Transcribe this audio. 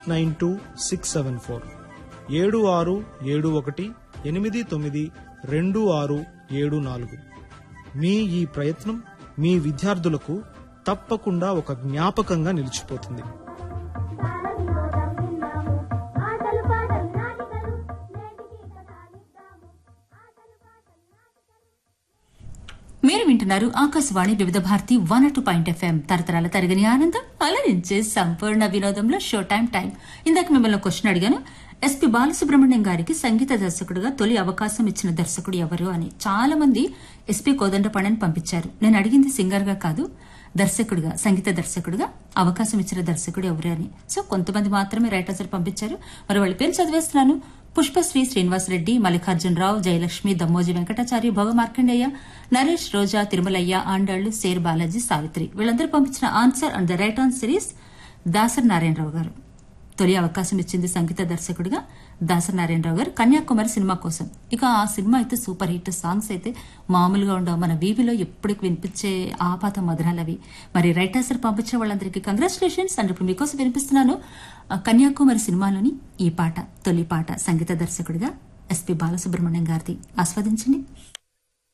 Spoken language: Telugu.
nine two six seven four ఏడు ఆరు ఏడు ఒకటి ఎనిమిది తొమ్మిది రెండు ఆరు ఏడు నాలుగు మీ ఈ ప్రయత్నం మీ విద్యార్థులకు తప్పకుండా ఒక జ్ఞాపకంగా నిలిచిపోతుంది ఆటలు పాటలు నాటికలు నేటికి కథ నిద్దాము ఆటలు పాటలు నాటికలు మీరు వింటున్నారు Akashvani Vividha Bharati one two point FM తరతరాల తరగని ఆనందం అలరించే సంపూర్ణ వినోదంలో షో టైం టైం ఇందాక మిమ్మల్ని క్వశ్చన్ అడిగాను ఎస్పి బాలసుబ్రహ్మణ్యం గారికి సంగీత దర్శకుడిగా తొలి అవకాశం ఇచ్చిన దర్శకుడు ఎవరు అని చాలా మంది ఎస్పి కోదండపాణిని పంపించారు నేను అడిగింది సింగర్ గా కాదు దర్శకుడిగా సంగీత దర్శకుడిగా అవకాశం ఇచ్చిన దర్శకుడు ఎవరు అని సో కొంతమంది మాత్రమే రైట్ ఆన్సర్ పంపించారు మరి వాళ్ళ పేరు చదివేస్తున్నాను పుష్పశ్రీ శ్రీనివాసరెడ్డి మల్లికార్జునరావు జయలక్ష్మి దమ్మోజీ వెంకటాచారి భోగ మార్కండేయ నరేష్ రోజా తిరుమలయ్య ఆండాళ్లు సేర్ బాలాజీ సావిత్రి వీళ్ళందరూ పంపించిన answer and the right answer is Dasari Narayanarao garu తొలి అవకాశం ఇచ్చింది సంగీత దర్శకుడిగా దాసరి నారాయణరావు గారు కన్యాకుమారి సినిమా కోసం ఇక ఆ సినిమా అయితే సూపర్ హిట్ సాంగ్స్ అయితే మామూలుగా ఉండవు మన వీవిలో ఎప్పటికి వినిపించే ఆపాత మధురాలు అవి మరి రైటర్సర్ పంపించిన వాళ్ళందరికీ కంగ్రాచులేషన్స్ అండ్ ఇప్పుడు మీకోసం వినిపిస్తున్నాను ఆ కన్యాకుమారి సినిమాలోని ఈ పాట తొలి పాట సంగీత దర్శకుడిగా ఎస్పి బాలసుబ్రహ్మణ్యం గారిది ఆస్వాదించండి